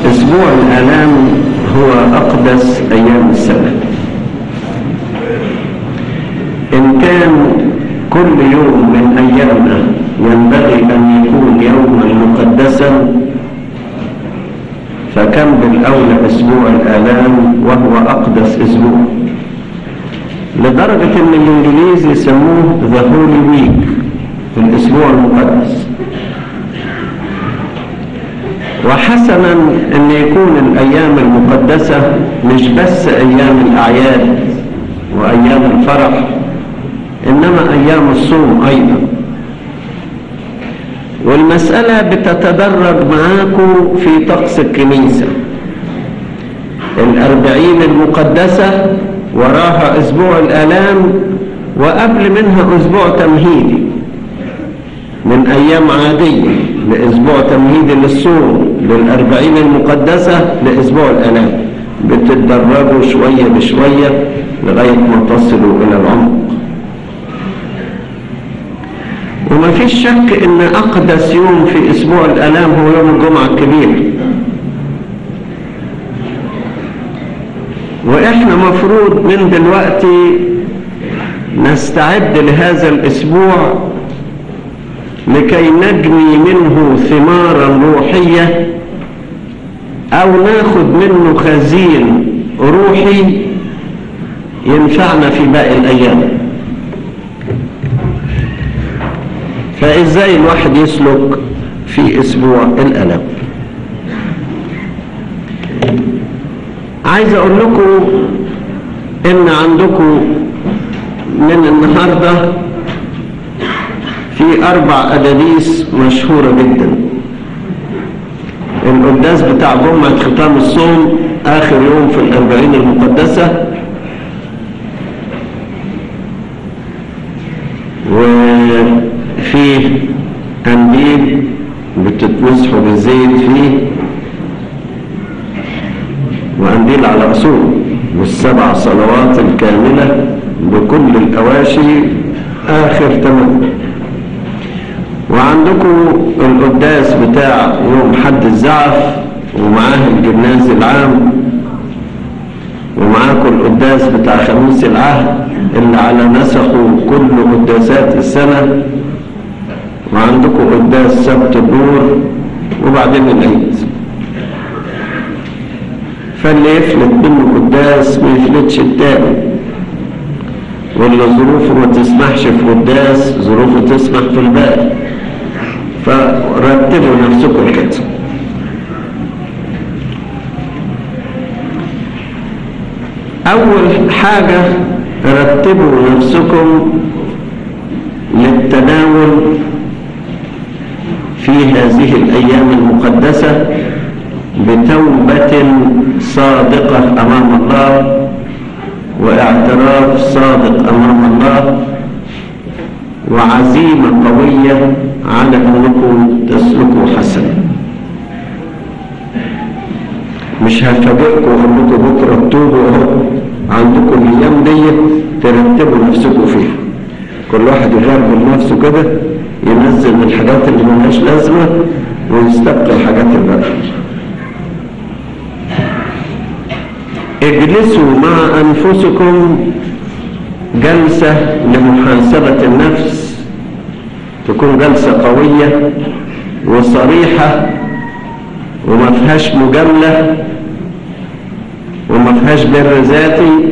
أسبوع الآلام هو أقدس أيام السنة إن كان كل يوم من أيامنا ينبغي أن يكون يوما مقدسا فكم بالأولى أسبوع الآلام وهو أقدس أسبوع لدرجة أن الإنجليز يسموه The Holy Week في الأسبوع المقدس وحسنا أن يكون الأيام المقدسة مش بس أيام الأعياد وأيام الفرح إنما أيام الصوم أيضا والمسألة بتتدرج معاكم في طقس الكنيسة الأربعين المقدسة وراها أسبوع الآلام وقبل منها أسبوع تمهيدي من أيام عادية لأسبوع تمهيدي للصوم للأربعين المقدسة لأسبوع الآلام بتتدرجوا شوية بشوية لغاية ما تصلوا إلى العمق وما فيش شك ان اقدس يوم في اسبوع الالام هو يوم الجمعة الكبير واحنا مفروض من دلوقتي نستعد لهذا الاسبوع لكي نجني منه ثمارا روحية او ناخد منه خزين روحي ينفعنا في باقي الايام فازاي الواحد يسلك في اسبوع الالم عايز اقول لكم ان عندكم من النهارده في اربع اداديس مشهوره جدا القداس بتاع جمعه ختام الصوم اخر يوم في الاربعين المقدسه وفيه قنديل بتتمسحوا بالزيت فيه وقنديل على أصول والسبع صلوات الكاملة بكل الأواشي آخر تمام وعندكم القداس بتاع يوم حد الزعف ومعاه الجناز العام ومعاكم القداس بتاع خميس العهد اللي على نسخه كل قداسات السنة وعندكم قداس سبت النور وبعدين العيد فاللي يفلت منه قداس ما يفلتش التاني واللي ظروفه ما تسمحش في قداس ظروفه تسمح في الباقي فرتبوا نفسكم كده أول حاجة رتبوا نفسكم للتناول في هذه الأيام المقدسة بتوبة صادقة أمام الله واعتراف صادق أمام الله وعزيمة قوية على أنكم تسلكوا حسنا مش هفاجئكم اقول لكم بكره تتوبوا اهو عندكم الايام دي ترتبوا نفسكم فيها كل واحد يغربل نفسه كده ينزل من الحاجات اللي ملهاش لازمه ويستبقي الحاجات الباقيه اجلسوا مع انفسكم جلسه لمحاسبه النفس تكون جلسه قويه وصريحه وما فيهاش مجاملة وما فيهاش بر ذاتي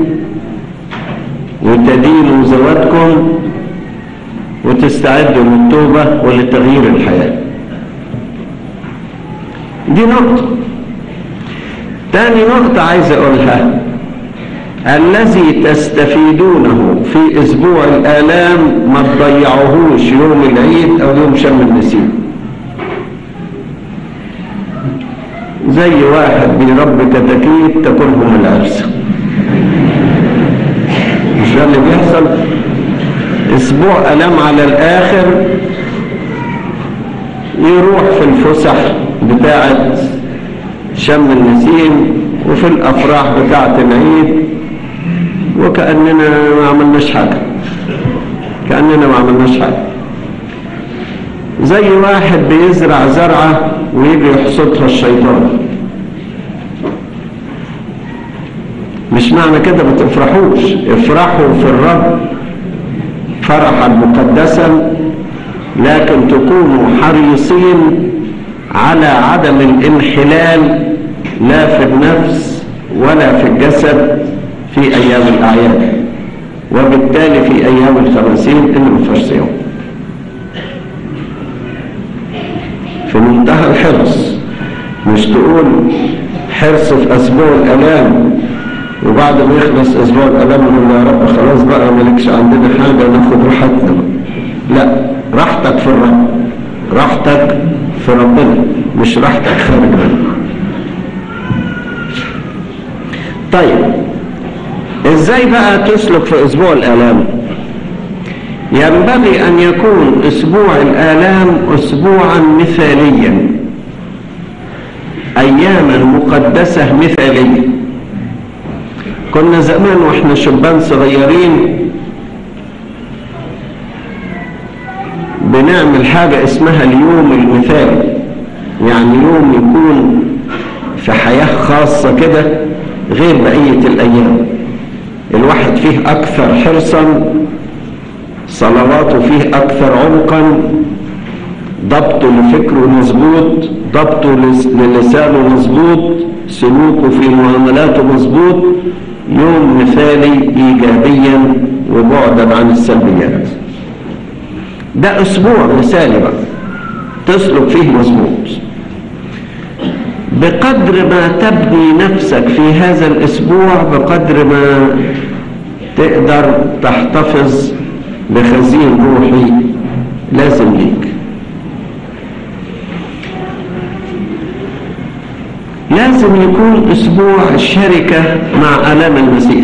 وتدينوا ذواتكم وتستعدوا للتوبة ولتغيير الحياة دي نقطة تاني نقطة عايز أقولها الذي تستفيدونه في أسبوع الآلام ما تضيعوهوش يوم العيد أو يوم شم النسيم زي واحد بيربي كتاكيت تاكلهم العرسة مش ده اللي بيحصل اسبوع الام على الاخر يروح في الفسح بتاعة شم النسيم وفي الافراح بتاعة العيد وكأننا ما عملناش حاجة كأننا ما عملناش حاجة زي واحد بيزرع زرعة ويجي يحصدها الشيطان مش معنى كده ما تفرحوش افرحوا في الرب فرحا مقدسا لكن تكونوا حريصين على عدم الانحلال لا في النفس ولا في الجسد في ايام الاعياد وبالتالي في ايام الخمسين اللي ما فيهاش صيام في منتهى الحرص مش تقول حرص في اسبوع الالام وبعد ما يخلص اسبوع الالام نقول يا رب خلاص بقى مالكش عندنا حاجه ناخد راحتنا لا راحتك في الرب راحتك في ربنا مش راحتك خارج منه طيب ازاي بقى تسلك في اسبوع الالام ينبغي ان يكون اسبوع الالام اسبوعا مثاليا اياما مقدسه مثاليه كنا زمان واحنا شبان صغيرين بنعمل حاجة اسمها اليوم المثالي يعني يوم يكون في حياة خاصة كده غير بقية الأيام الواحد فيه أكثر حرصا صلواته فيه أكثر عمقا ضبطه لفكره مظبوط ضبطه للسانه مظبوط سلوكه في معاملاته مظبوط يوم مثالي إيجابيا وبعدا عن السلبيات ده أسبوع مثالي بقى تسلك فيه مظبوط بقدر ما تبني نفسك في هذا الأسبوع بقدر ما تقدر تحتفظ بخزين روحي لازم ليك لازم يكون أسبوع الشركة مع ألام المسيح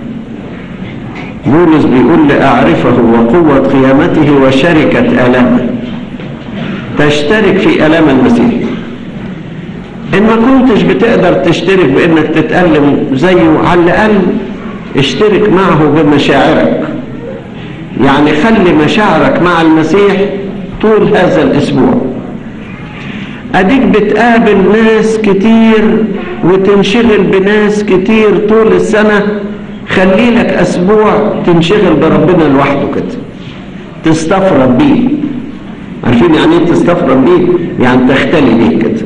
بولس بيقول لأعرفه وقوة قيامته وشركة ألامه تشترك في ألام المسيح إن ما كنتش بتقدر تشترك بإنك تتألم زيه على الأقل اشترك معه بمشاعرك يعني خلي مشاعرك مع المسيح طول هذا الأسبوع أديك بتقابل ناس كتير وتنشغل بناس كتير طول السنة خلي لك أسبوع تنشغل بربنا لوحده كده تستفرد بيه عارفين يعني ايه تستفرد بيه؟ يعني تختلي بيه كده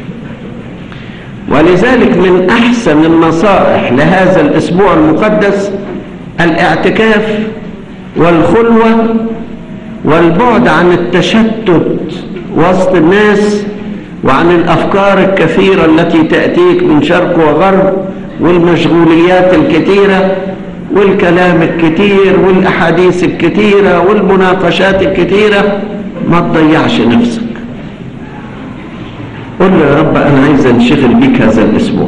ولذلك من أحسن النصائح لهذا الأسبوع المقدس الاعتكاف والخلوة والبعد عن التشتت وسط الناس وعن الأفكار الكثيرة التي تأتيك من شرق وغرب والمشغوليات الكثيرة والكلام الكثير والأحاديث الكثيرة والمناقشات الكثيرة ما تضيعش نفسك قل له يا رب أنا عايز أنشغل بيك هذا الأسبوع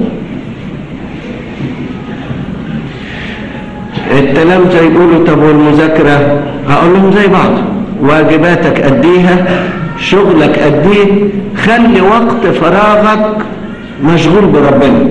التلامذة يقولوا طب والمذاكرة هقول لهم زي بعض واجباتك أديها شغلك أديه خلي وقت فراغك مشغول بربنا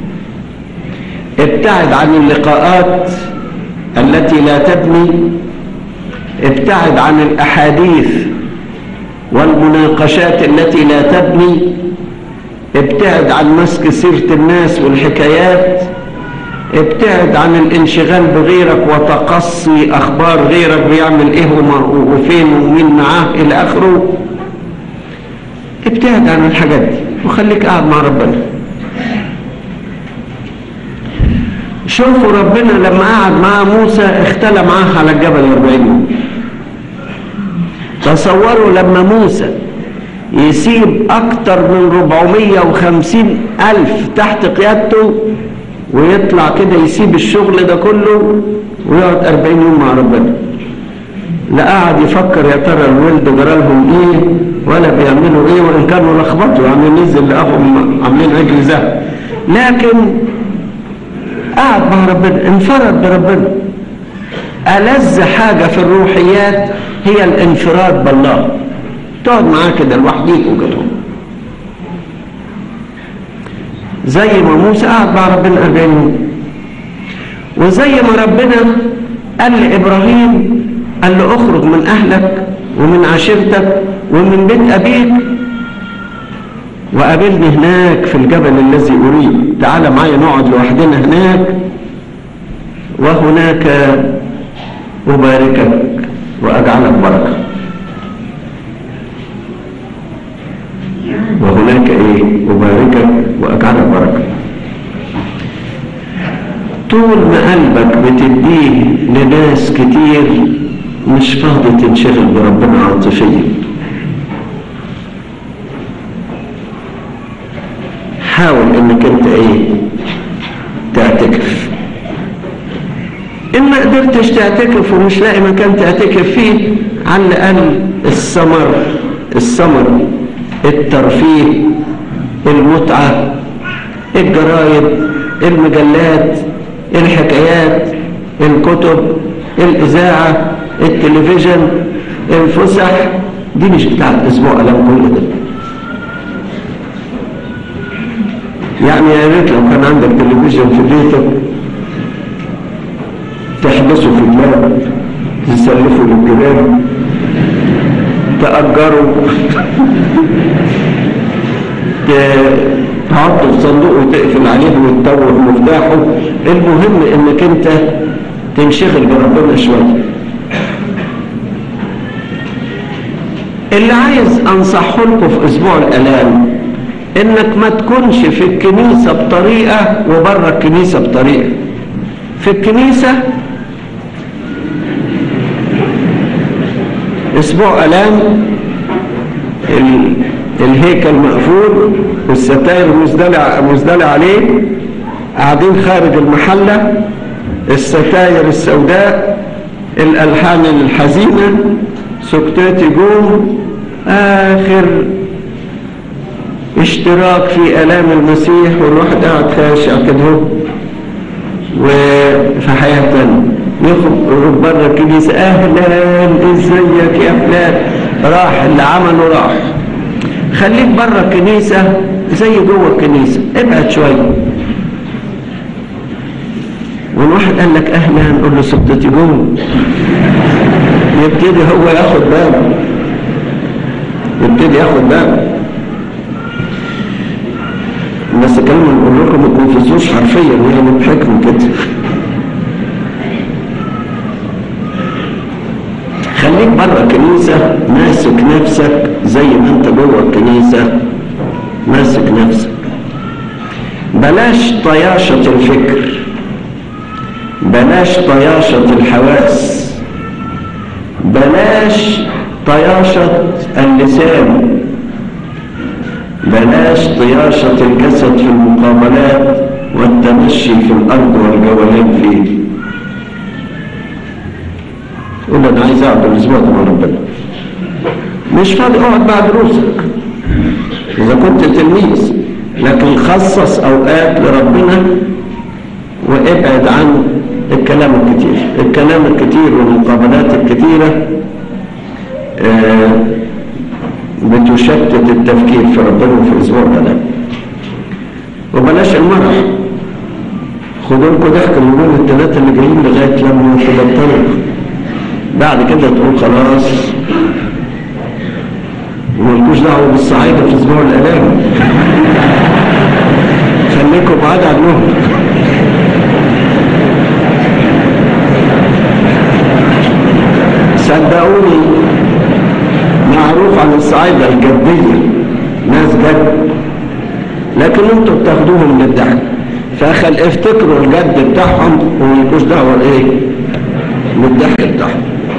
ابتعد عن اللقاءات التي لا تبني ابتعد عن الأحاديث والمناقشات التي لا تبني ابتعد عن مسك سيرة الناس والحكايات ابتعد عن الانشغال بغيرك وتقصي أخبار غيرك بيعمل إيه وفين ومين معاه إلى آخره ابتعد عن الحاجات دي وخليك قاعد مع ربنا شوفوا ربنا لما قعد مع موسى اختلى معاه على الجبل الأربعين يوم تصوروا لما موسى يسيب أكتر من 450 ألف تحت قيادته ويطلع كده يسيب الشغل ده كله ويقعد 40 يوم مع ربنا لا قاعد يفكر يا ترى الولد جرى لهم ايه ولا بيعملوا ايه وان كانوا لخبطوا يعني نزل لقاهم عاملين عجل ذهب لكن قاعد مع ربنا انفرد بربنا ألذ حاجة في الروحيات هي الانفراد بالله تقعد معاه كده لوحديك وكده زي ما موسى قعد مع ربنا 40 يوم وزي ما ربنا قال لإبراهيم قال له اخرج من أهلك ومن عشيرتك ومن بيت أبيك وقابلني هناك في الجبل الذي أريد تعال معايا نقعد لوحدنا هناك وهناك أباركك وأجعلك بركة وهناك إيه أباركك وأجعلك بركة طول ما قلبك بتديه لناس كتير مش فاضي تنشغل بربنا عاطفيا حاول انك انت ايه تعتكف ان ما قدرتش تعتكف ومش لاقي مكان تعتكف فيه على الاقل الثمر الثمر الترفيه المتعه الجرايد المجلات الحكايات الكتب الإذاعة التلفزيون الفسح دي مش بتاعت أسبوع ألم كل ده يعني يا ريت لو كان عندك تلفزيون في بيتك تحبسه في الباب تسلفه للجيران تأجره تحطه في صندوق وتقفل عليه وتدور مفتاحه المهم انك انت تنشغل بربنا شويه اللي عايز انصحه لكم في اسبوع الالام انك ما تكونش في الكنيسه بطريقه وبره الكنيسه بطريقه في الكنيسه اسبوع الام الهيكل مقفول والستائر مزدلع مزدلع عليه قاعدين خارج المحلة الستائر السوداء الألحان الحزينة سكتات جوم آخر اشتراك في آلام المسيح والواحد قاعد خاشع كده وفي حياة تانية يخرج بره الكنيسة أهلا ازيك يا فلان راح اللي عمله راح خليك بره الكنيسة زي جوه الكنيسة ابعد شوية والواحد قال لك اهلا قول له سبتتي جوه يبتدي هو ياخد باله يبتدي ياخد باله بس كمان نقول لكم ما تنفذوش حرفيا يعني بحكم كده خليك بره الكنيسة ماسك نفسك زي ما انت جوه الكنيسة ماسك نفسك بلاش طياشة الفكر بلاش طياشة الحواس بلاش طياشة اللسان بلاش طياشة الجسد في المقابلات والتمشي في الأرض والجولان فيه قول أنا عايز أقعد الأسبوع ده مع ربنا مش فاضي اقعد بعد دروسك إذا كنت تلميذ لكن خصص أوقات لربنا وابعد عن الكلام الكتير الكلام الكتير والمقابلات الكتيرة آه بتشتت التفكير في ربنا في الأسبوع ده وبلاش المرح خدوا لكم ضحك من دول الثلاثة اللي جايين لغاية لما تبطلوا بعد كده تقول خلاص ومالكوش دعوة بالصعايدة في أسبوع الآلام خليكم بعاد عنهم صدقوني معروف عن الصعايدة الجدية ناس جد لكن انتوا بتاخدوهم للضحك فخل افتكروا الجد بتاعهم وملكوش دعوة ايه بالضحك بتاعهم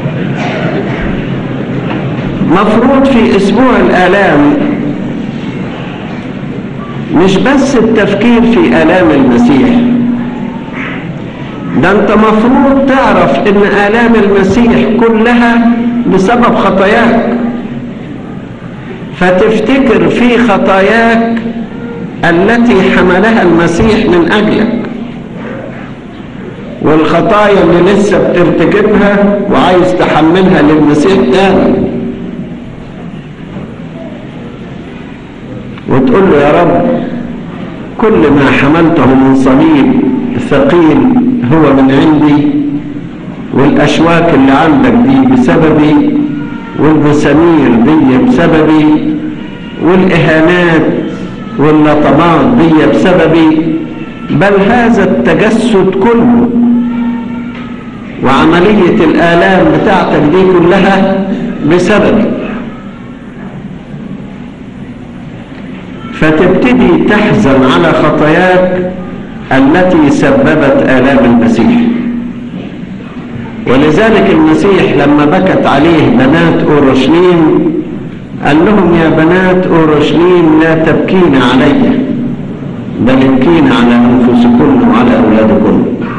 مفروض في اسبوع الالام مش بس التفكير في الام المسيح ده انت مفروض تعرف ان الام المسيح كلها بسبب خطاياك فتفتكر في خطاياك التي حملها المسيح من اجلك والخطايا اللي لسه بترتكبها وعايز تحملها للمسيح تاني وتقول له يا رب كل ما حملته من صليب ثقيل هو من عندي والأشواك اللي عندك دي بسببي والمسامير دي بسببي والإهانات واللطمات دي بسببي بل هذا التجسد كله وعملية الآلام بتاعتك دي كلها بسبب فتبتدي تحزن على خطاياك التي سببت آلام المسيح ولذلك المسيح لما بكت عليه بنات أورشليم قال لهم يا بنات أورشليم لا تبكين علي بل ابكين على أنفسكن وعلى أولادكن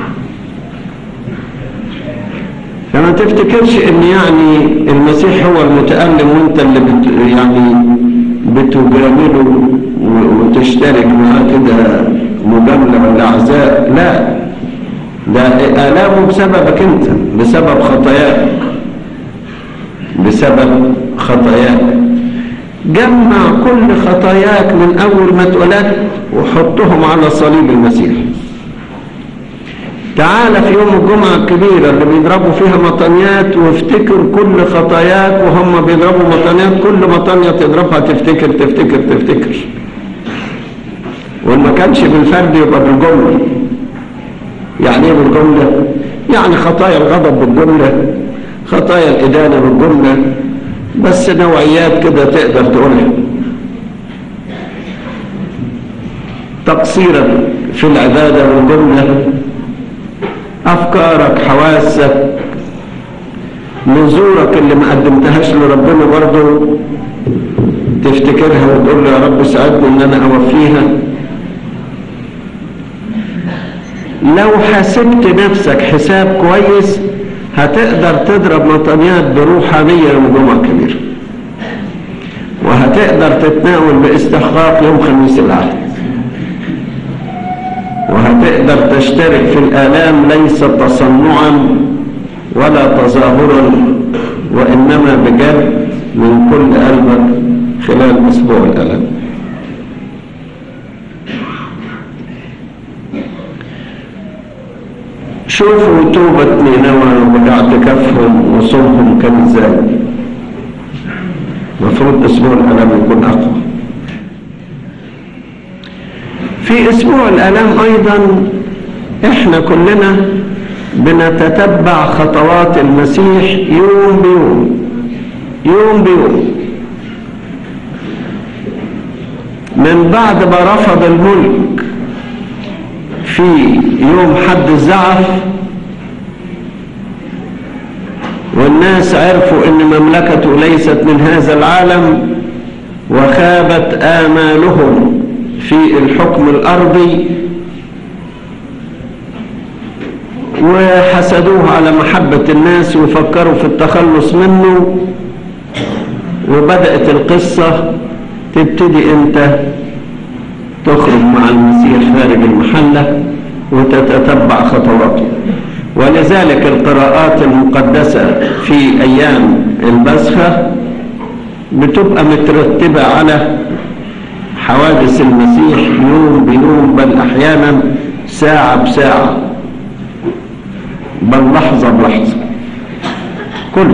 فما تفتكرش ان يعني المسيح هو المتألم وانت اللي بت يعني بتجامله وتشترك معاه كده مجاملة ولا عزاء لا ده آلامه بسببك انت بسبب خطاياك بسبب خطاياك جمع كل خطاياك من أول ما اتولدت وحطهم على صليب المسيح تعال في يوم الجمعة الكبيرة اللي بيضربوا فيها مطانيات وافتكر كل خطاياك وهم بيضربوا مطانيات كل مطانية تضربها تفتكر تفتكر تفتكر وإن ما كانش بالفرد يبقى بالجملة يعني ايه بالجملة؟ يعني خطايا الغضب بالجملة خطايا الإدانة بالجملة بس نوعيات كده تقدر تقولها تقصيرا في العبادة بالجملة أفكارك حواسك نزورك اللي ما قدمتهاش لربنا برضه تفتكرها وتقول له يا رب ساعدني ان انا اوفيها لو حسبت نفسك حساب كويس هتقدر تضرب مطانيات بروحانية يوم جمعة كبيرة وهتقدر تتناول باستحقاق يوم خميس العهد وهتقدر تشترك في الآلام ليس تصنعا ولا تظاهرا وإنما بجد من كل قلبك خلال أسبوع الألم شوفوا توبة نينوى واعتكافهم وصومهم كان ازاي المفروض اسبوع الالام يكون اقوى في اسبوع الالام ايضا احنا كلنا بنتتبع خطوات المسيح يوم بيوم يوم بيوم من بعد ما رفض الملك في يوم حد الزعف والناس عرفوا ان مملكته ليست من هذا العالم وخابت آمالهم في الحكم الأرضي وحسدوه على محبة الناس وفكروا في التخلص منه وبدأت القصة تبتدي انت تخرج مع المسيح خارج المحلة وتتتبع خطواته ولذلك القراءات المقدسة في أيام البسخة بتبقى مترتبة على حوادث المسيح يوم بيوم بل أحيانا ساعة بساعة بل لحظة بلحظة كل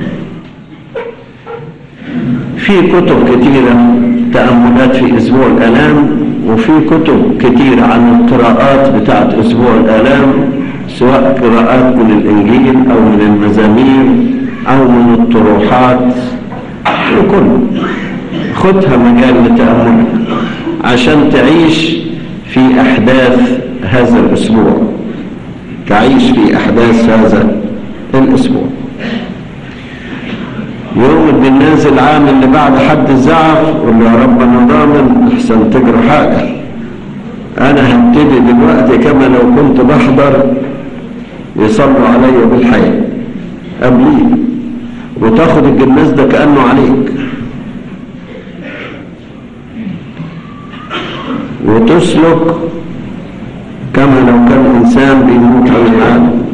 في كتب كتيرة تأملات في أسبوع الآلام وفي كتب كتير عن القراءات بتاعت أسبوع الآلام سواء قراءات من الإنجيل أو من المزامير أو من الطروحات وكل خدها مجال لتأملك عشان تعيش في أحداث هذا الأسبوع تعيش في أحداث هذا الأسبوع يوم النازل العام اللي بعد حد الزعف قول له يا رب انا ضامن احسن تجرى حاجه انا هبتدي دلوقتي كما لو كنت بحضر يصلوا عليا بالحياه قبليه وتاخد الجناز ده كانه عليك وتسلك كما لو كان انسان بيموت على العالم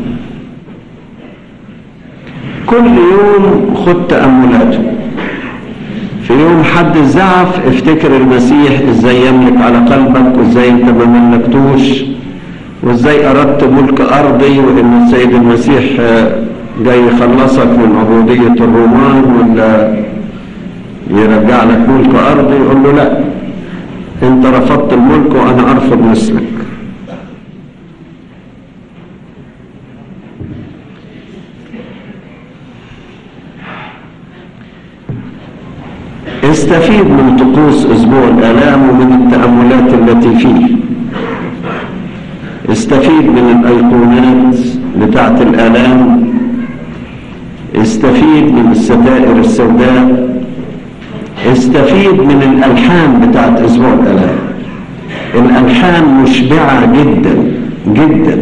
كل يوم خد تأملاته في يوم حد الزعف افتكر المسيح ازاي يملك على قلبك وازاي انت ما ملكتوش وازاي اردت ملك ارضي وان السيد المسيح جاي يخلصك من عبودية الرومان ولا يرجع لك ملك ارضي يقول له لا انت رفضت الملك وانا ارفض مثلك استفيد من طقوس أسبوع الآلام ومن التأملات التي فيه استفيد من الأيقونات بتاعة الآلام استفيد من الستائر السوداء استفيد من الألحان بتاعة أسبوع الآلام الألحان مشبعة جدا جدا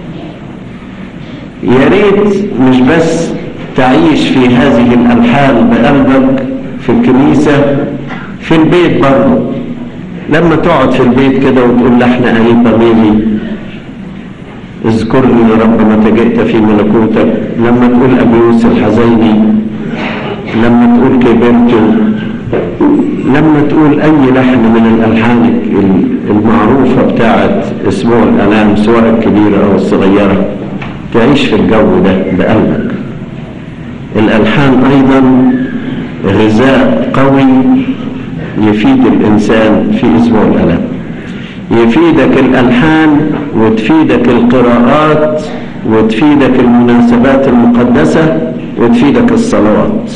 يا ريت مش بس تعيش في هذه الألحان بقلبك في الكنيسة في البيت برضه لما تقعد في البيت كده وتقول لحن قريب ضميري اذكرني يا رب متى جئت في ملكوتك لما تقول أبيوس الحزيني لما تقول كبرت لما تقول أي لحن من الألحان المعروفة بتاعت أسبوع الألام سواء الكبيرة أو الصغيرة تعيش في الجو ده بقلبك الألحان أيضا غذاء قوي يفيد الإنسان في أسبوع الألام يفيدك الألحان وتفيدك القراءات وتفيدك المناسبات المقدسة وتفيدك الصلوات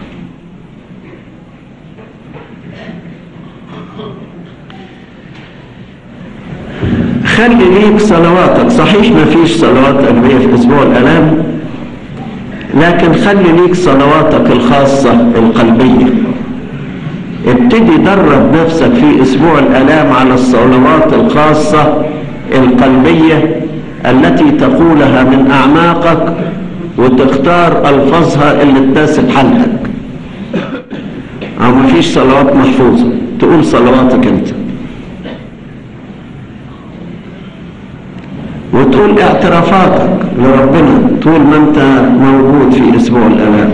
خلي ليك صلواتك صحيح ما فيش صلوات قلبية في أسبوع الألام لكن خلي ليك صلواتك الخاصة القلبية ابتدي درب نفسك في أسبوع الألام على الصلوات الخاصة القلبية التي تقولها من أعماقك وتختار ألفاظها اللي تناسب حالتك أو ما فيش صلوات محفوظة تقول صلواتك أنت وتقول اعترافاتك لربنا طول ما انت موجود في اسبوع الالام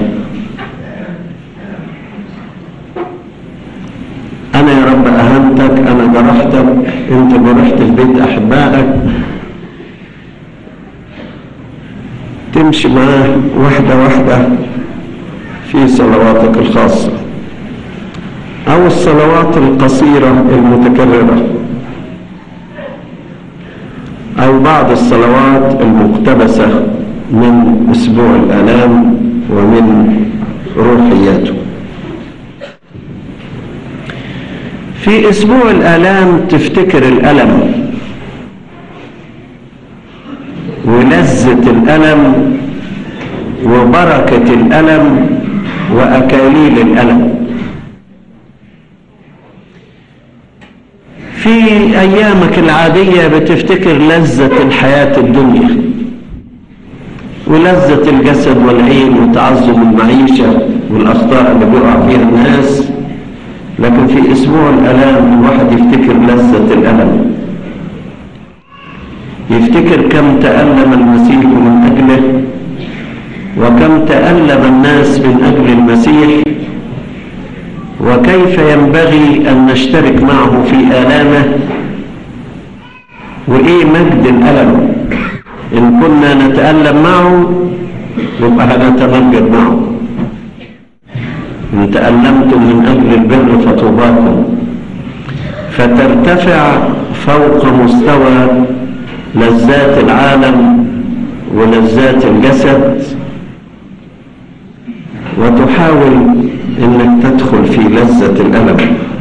انا يا رب اهنتك انا جرحتك انت جرحت في بيت احبائك تمشي معاه واحدة واحدة في صلواتك الخاصة او الصلوات القصيرة المتكررة أو بعض الصلوات المقتبسة من أسبوع الآلام ومن روحياته في أسبوع الآلام تفتكر الألم ولذة الألم وبركة الألم وأكاليل الألم في أيامك العادية بتفتكر لذة الحياة الدنيا ولذة الجسد والعين وتعظم المعيشة والأخطاء اللي بيقع فيها الناس لكن في أسبوع الألام الواحد يفتكر لذة الألم يفتكر كم تألم المسيح من أجله وكم تألم الناس من أجل المسيح وكيف ينبغي أن نشترك معه في آلامه وإيه مجد الألم إن كنا نتألم معه يبقى هنتمجد معه إن تألمتم من أجل البر فطوباكم فترتفع فوق مستوى لذات العالم ولذات الجسد وتحاول انك تدخل في لذة الألم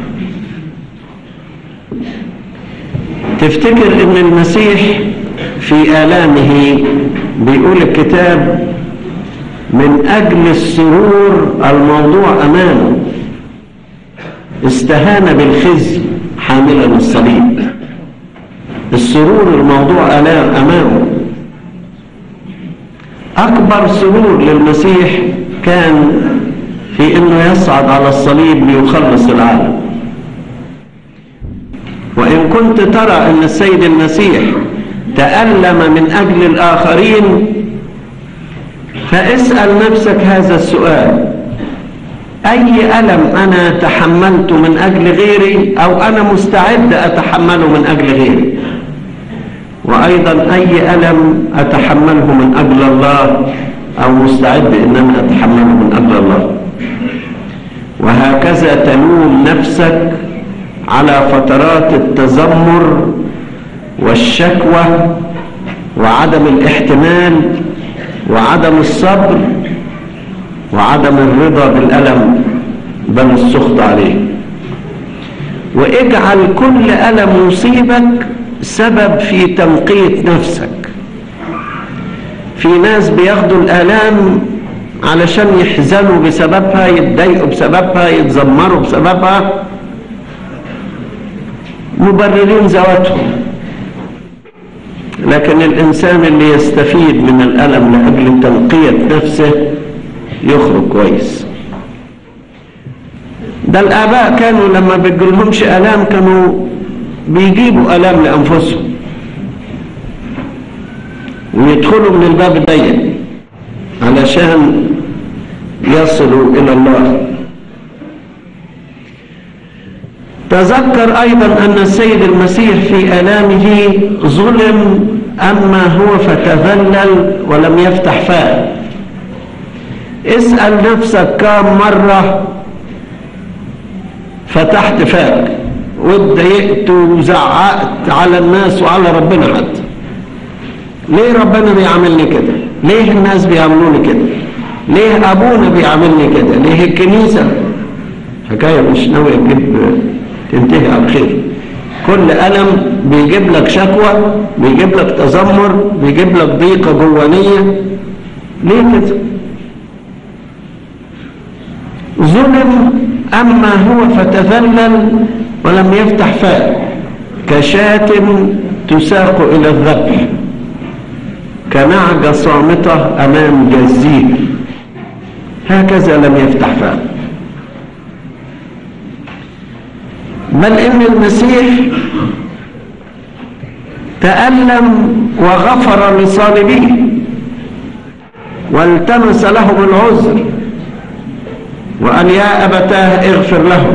تفتكر ان المسيح في آلامه بيقول الكتاب من أجل السرور الموضوع أمامه استهان بالخزي حاملا الصليب السرور الموضوع أمامه أكبر سرور للمسيح كان في انه يصعد على الصليب ليخلص العالم وان كنت ترى ان السيد المسيح تألم من اجل الاخرين فاسأل نفسك هذا السؤال اي الم انا تحملت من اجل غيري او انا مستعد اتحمله من اجل غيري وايضا اي الم اتحمله من اجل الله او مستعد ان انا اتحمله من اجل الله وهكذا تلوم نفسك على فترات التذمر والشكوى وعدم الاحتمال وعدم الصبر وعدم الرضا بالألم بل السخط عليه واجعل كل ألم يصيبك سبب في تنقية نفسك في ناس بياخدوا الآلام علشان يحزنوا بسببها يتضايقوا بسببها يتذمروا بسببها مبررين ذواتهم لكن الإنسان اللي يستفيد من الألم لأجل تنقية نفسه يخرج كويس ده الآباء كانوا لما بيجيلهمش آلام كانوا بيجيبوا آلام لأنفسهم ويدخلوا من الباب الضيق علشان يصلوا إلى الله تذكر أيضا أن السيد المسيح في آلامه ظلم أما هو فتذلل ولم يفتح فاه اسأل نفسك كم مرة فتحت فاك واتضايقت وزعقت على الناس وعلى ربنا حتى ليه ربنا بيعاملني كده ليه الناس بيعاملوني كده ليه ابونا بيعاملني كده ليه الكنيسه حكايه مش ناويه تجيب تنتهي على خير كل ألم بيجيب لك شكوى بيجيب لك تذمر بيجيب لك ضيقة جوانية ليه كده ظلم أما هو فتذلل ولم يفتح فاه كشاة تساق إلى الذبح كنعجة صامتة أمام جزير هكذا لم يفتح فاه بل إن المسيح تألم وغفر لصالبيه والتمس لهم العذر وقال يا أبتاه اغفر لهم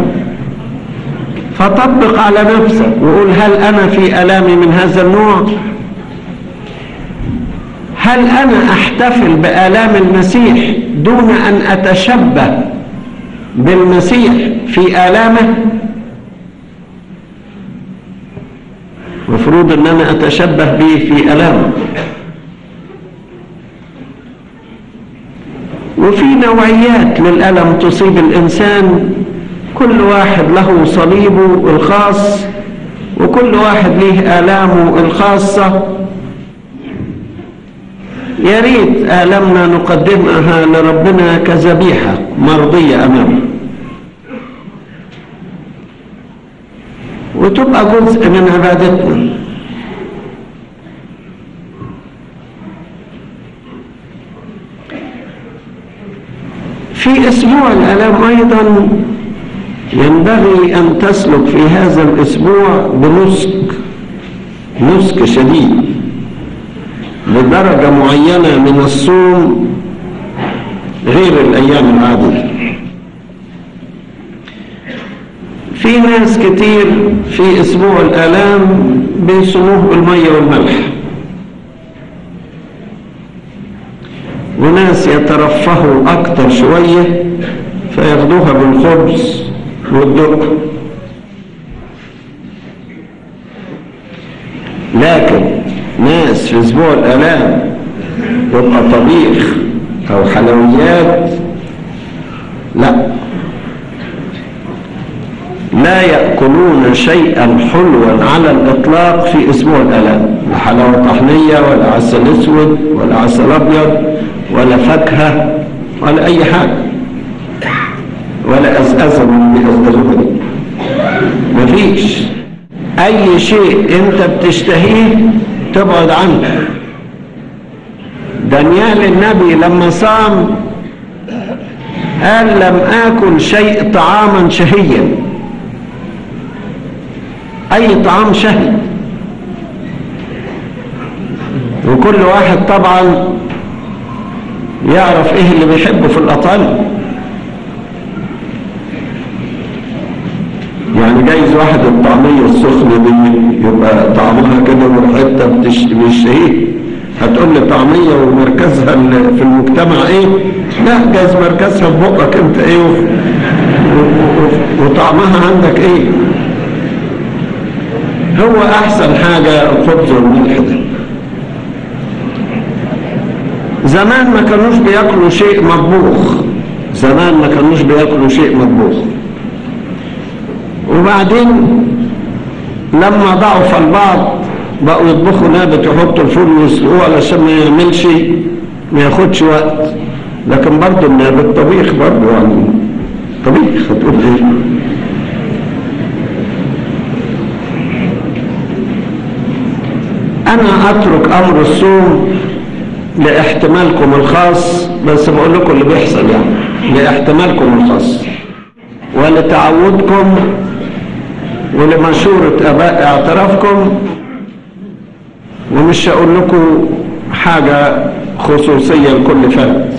فطبق على نفسك وقول هل أنا في ألامي من هذا النوع هل أنا أحتفل بآلام المسيح دون أن أتشبه بالمسيح في آلامه مفروض أن أنا أتشبه به في ألامه وفي نوعيات للألم تصيب الإنسان كل واحد له صليبه الخاص وكل واحد له آلامه الخاصة يا ريت آلامنا نقدمها لربنا كذبيحة مرضية أمامه وتبقى جزء من عبادتنا في أسبوع الآلام أيضا ينبغي أن تسلك في هذا الأسبوع بنسك نسك شديد بدرجة معينة من الصوم غير الأيام العادية في ناس كتير في أسبوع الآلام بيصوموه بالمية والملح وناس يترفهوا أكتر شوية فياخدوها بالخبز والدق لكن ناس في أسبوع الآلام يبقى طبيخ أو حلويات لا لا يأكلون شيئا حلوا على الإطلاق في أسبوع الآلام لا حلاوة طحنية ولا عسل أسود ولا عسل أبيض ولا فاكهة ولا أي حاجة ولا أزأزة من بيأزأزوها دي مفيش أي شيء أنت بتشتهيه تبعد عنه دانيال النبي لما صام قال لم آكل شيء طعاما شهيا أي طعام شهي وكل واحد طبعا يعرف ايه اللي بيحبه في الأطعمة يعني جايز واحد الطعمية السخنة دي يبقى طعمها كده وريحتها بتشتهيه هتقول لي طعمية ومركزها في المجتمع ايه لا جايز مركزها في بقك انت ايه وطعمها عندك ايه هو احسن حاجة الخبز والملح ده زمان ما كانوش بياكلوا شيء مطبوخ زمان ما كانوش بياكلوا شيء مطبوخ وبعدين لما ضعف البعض بقوا يطبخوا نابت يحطوا الفول ويسلقوه علشان ما يعملش ما ياخدش وقت لكن برضه النابت طبيخ برضه يعني طبيخ هتقول ايه انا اترك امر الصوم لاحتمالكم الخاص بس بقول لكم اللي بيحصل يعني لاحتمالكم الخاص ولتعودكم ولمشورة اباء اعترافكم ومش هقول لكم حاجة خصوصية لكل فرد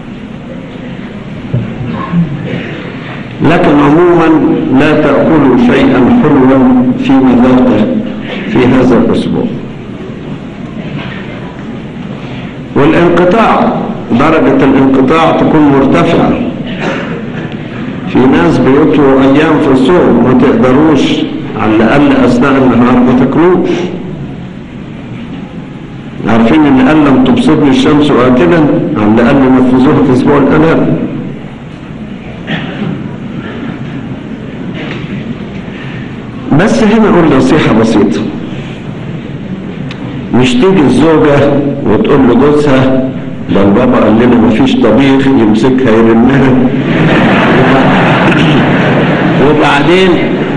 لكن عموما لا تأكلوا شيئا حلوا في مذاقه في هذا الأسبوع والانقطاع درجة الانقطاع تكون مرتفعة في ناس بيطلوا أيام في الصوم ما تقدروش على الأقل أثناء النهار ما تاكلوش عارفين ان قال لم تبصرني الشمس آكلا على الأقل نفذوها في أسبوع الألام بس هنا أقول نصيحة بسيطة مش تيجي الزوجة وتقول لجوزها ده البابا قال لنا مفيش طبيخ يمسكها يرمها وبعدين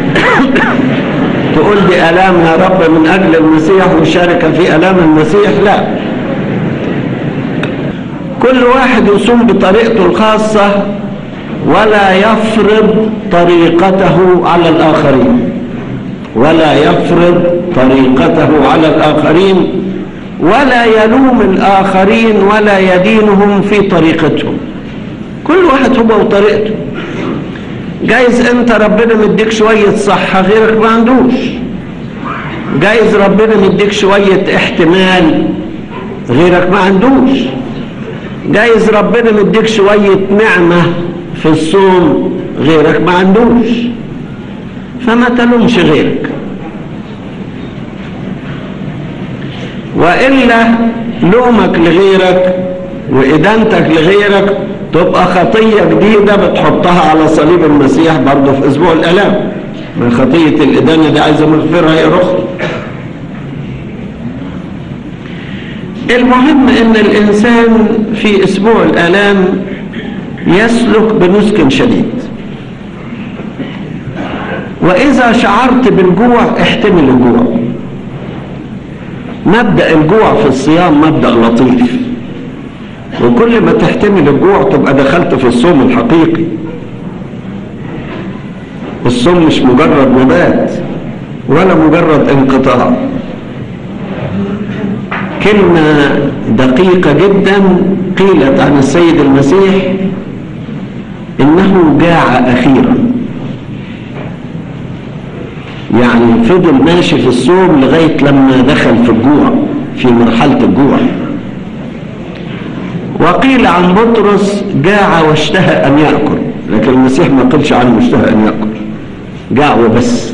تقول دي آلام يا رب من أجل المسيح وشارك في آلام المسيح لا كل واحد يصوم بطريقته الخاصة ولا يفرض طريقته على الآخرين ولا يفرض طريقته على الآخرين ولا يلوم الآخرين ولا يدينهم في طريقتهم كل واحد هو وطريقته جايز انت ربنا مديك شوية صحة غيرك ما عندوش جايز ربنا مديك شوية احتمال غيرك ما عندوش جايز ربنا مديك شوية نعمة في الصوم غيرك ما عندوش فما تلومش غيرك وإلا لومك لغيرك وإدانتك لغيرك تبقى خطية جديدة بتحطها على صليب المسيح برضه في أسبوع الآلام من خطية الإدانة دي عايزة مغفرة هي أخرى المهم ان الانسان في اسبوع الالام يسلك بنسك شديد واذا شعرت بالجوع احتمل الجوع مبدا الجوع في الصيام مبدا لطيف وكل ما تحتمل الجوع تبقى دخلت في الصوم الحقيقي الصوم مش مجرد نبات ولا مجرد انقطاع كلمة دقيقة جدا قيلت عن السيد المسيح إنه جاع أخيرا يعني فضل ماشي في الصوم لغاية لما دخل في الجوع في مرحلة الجوع وقيل عن بطرس جاع واشتهى أن يأكل لكن المسيح ما قلش عنه اشتهى أن يأكل جاع وبس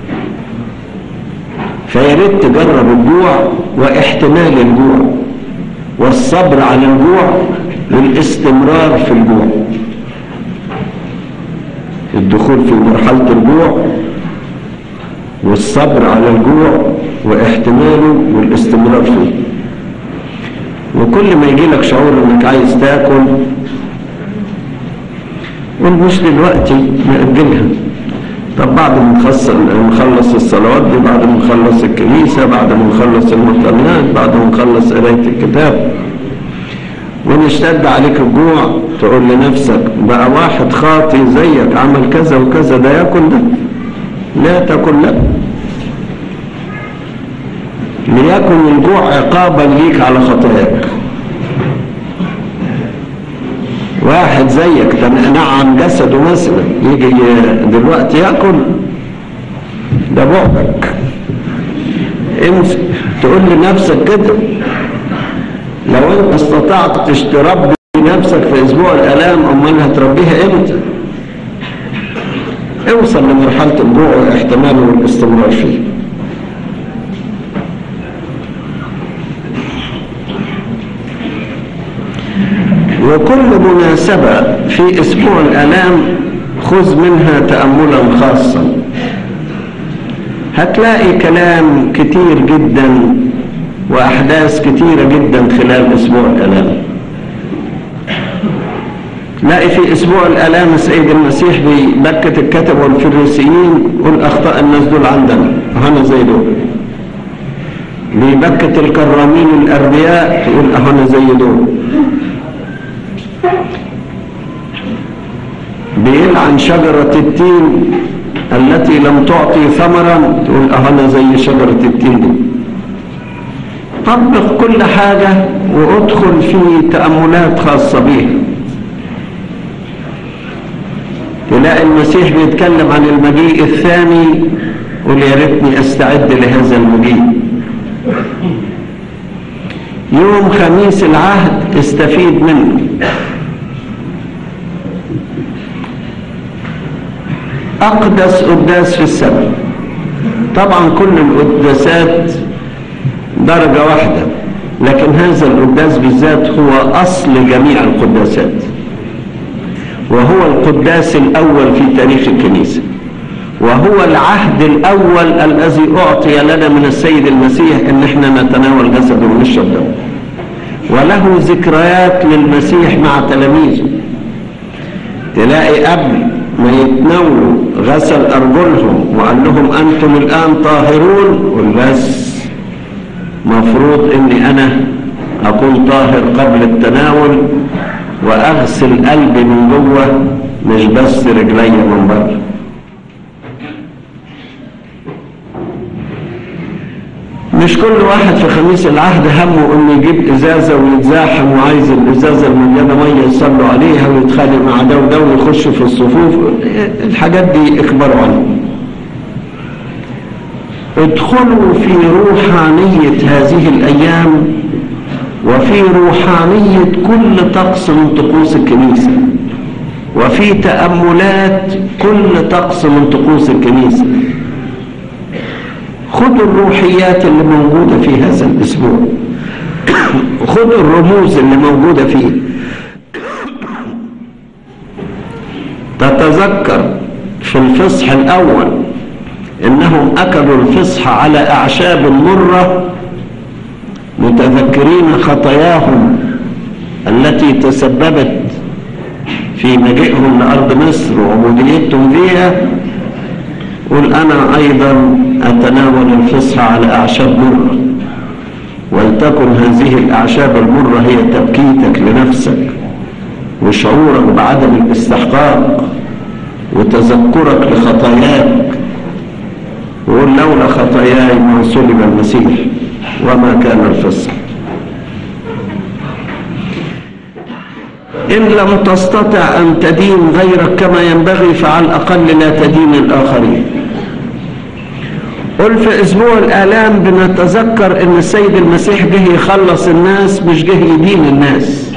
فيا ريت تجرب الجوع واحتمال الجوع والصبر على الجوع والاستمرار في الجوع الدخول في مرحلة الجوع والصبر على الجوع واحتماله والاستمرار فيه وكل ما يجي لك شعور انك عايز تاكل قول مش دلوقتي نأجلها طب بعد ما نخلص نخلص الصلوات دي بعد ما نخلص الكنيسة بعد ما نخلص المطلات بعد ما نخلص قراية الكتاب ونشتد عليك الجوع تقول لنفسك بقى واحد خاطي زيك عمل كذا وكذا ده ياكل ده لا تاكل لا ليكن الجوع عقابا ليك على خطاياك واحد زيك نعم جسده مثلا يجي دلوقتي ياكل ده بعدك امسك تقول لنفسك كده لو انت استطعت تربي نفسك في اسبوع الالام امال هتربيها امتى اوصل لمرحله الجوع واحتماله والاستمرار فيه وكل مناسبة في أسبوع الآلام خذ منها تأملا خاصا هتلاقي كلام كتير جدا وأحداث كتيرة جدا خلال أسبوع الآلام لاقي في أسبوع الآلام السيد المسيح بيبكت الكتب والفريسيين يقول أخطاء الناس دول عندنا أهنا زي دول بيبكت الكرامين الأربياء تقول أهنا زي دول بيلعن شجرة التين التي لم تعطي ثمرا تقول أهنا زي شجرة التين دي طبق كل حاجة وادخل في تأملات خاصة بيها تلاقي المسيح بيتكلم عن المجيء الثاني قل يا ريتني استعد لهذا المجيء يوم خميس العهد استفيد منه أقدس قداس في السماء طبعا كل القداسات درجة واحدة لكن هذا القداس بالذات هو أصل جميع القداسات وهو القداس الأول في تاريخ الكنيسة وهو العهد الأول الذي أعطي لنا من السيد المسيح إن احنا نتناول جسده ونشرب دمه وله ذكريات للمسيح مع تلاميذه تلاقي قبل ما يتناولوا غسل أرجلهم وقال لهم أنتم الآن طاهرون والبس مفروض إني أنا أكون طاهر قبل التناول وأغسل قلبي من جوه مش بس رجلي من بره مش كل واحد في خميس العهد همه انه يجيب ازازه ويتزاحم وعايز الازازه المليانه ميه يصلوا عليها ويتخانق مع ده وده ويخش في الصفوف الحاجات دي اخبروا عنها ادخلوا في روحانيه هذه الايام وفي روحانيه كل طقس من طقوس الكنيسه وفي تاملات كل طقس من طقوس الكنيسه خذوا الروحيات اللي موجودة في هذا الأسبوع خذوا الرموز اللي موجودة فيه تتذكر في الفصح الأول إنهم أكلوا الفصح على أعشاب مرة متذكرين خطاياهم التي تسببت في مجيئهم لأرض مصر وعبوديتهم فيها قل أنا أيضا أتناول الفصح على أعشاب مرة ولتكن هذه الأعشاب المرة هي تبكيتك لنفسك وشعورك بعدم الاستحقاق وتذكرك لخطاياك وقل لولا خطاياي ما صلب المسيح وما كان الفصح إن لم تستطع أن تدين غيرك كما ينبغي فعلى الأقل لا تدين الآخرين قل في أسبوع الآلام بنتذكر أن السيد المسيح جه يخلص الناس مش جه يدين الناس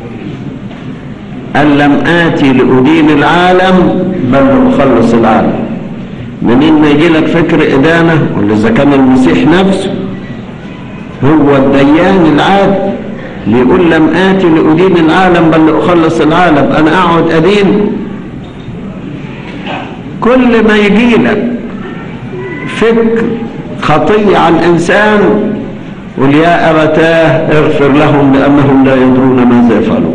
قال لم آتي لأدين العالم بل لأخلص العالم منين ما يجي لك فكر إدانة ولا إذا كان المسيح نفسه هو الديان العادل ليقول لم آتي لأدين العالم بل لأخلص العالم أنا أقعد أدين كل ما يجي لك فكر خطية عن إنسان قل يا أبتاه اغفر لهم لأنهم لا يدرون ماذا يفعلون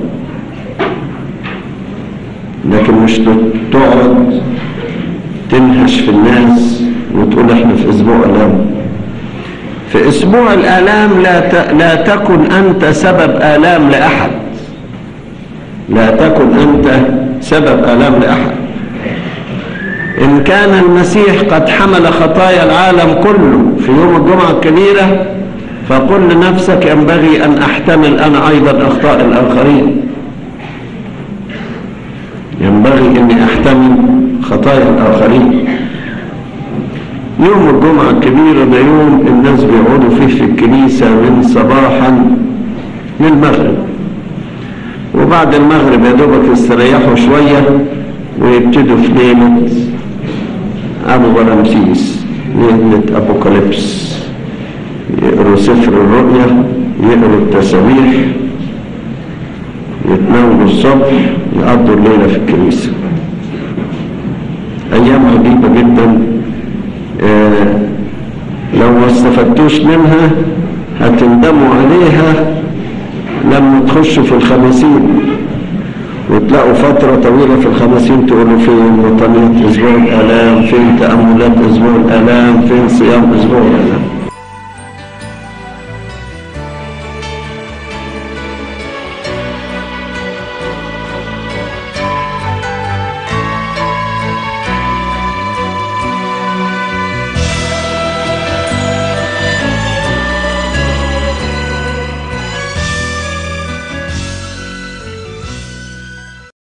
لكن مش تقعد تنهش في الناس وتقول احنا في اسبوع الام في اسبوع الالام لا ت... لا تكن انت سبب الام لاحد لا تكن انت سبب الام لاحد ان كان المسيح قد حمل خطايا العالم كله في يوم الجمعه الكبيره فقل لنفسك ينبغي ان احتمل انا ايضا اخطاء الاخرين ينبغي اني احتمل خطايا الاخرين يوم الجمعة الكبيرة ده يوم الناس بيقعدوا فيه في الكنيسة من صباحا للمغرب وبعد المغرب يا دوبك يستريحوا شوية ويبتدوا في ليلة أبو برمسيس ليلة أبوكاليبس يقروا سفر الرؤيا يقروا التسابيح يتناولوا الصبح يقضوا الليلة في الكنيسة أيام عجيبة جدا آه لو ما استفدتوش منها هتندموا عليها لما تخشوا في الخمسين وتلاقوا فترة طويلة في الخمسين تقولوا فين وطنية أسبوع الآلام فين تأملات أسبوع الآلام فين صيام أسبوع الآلام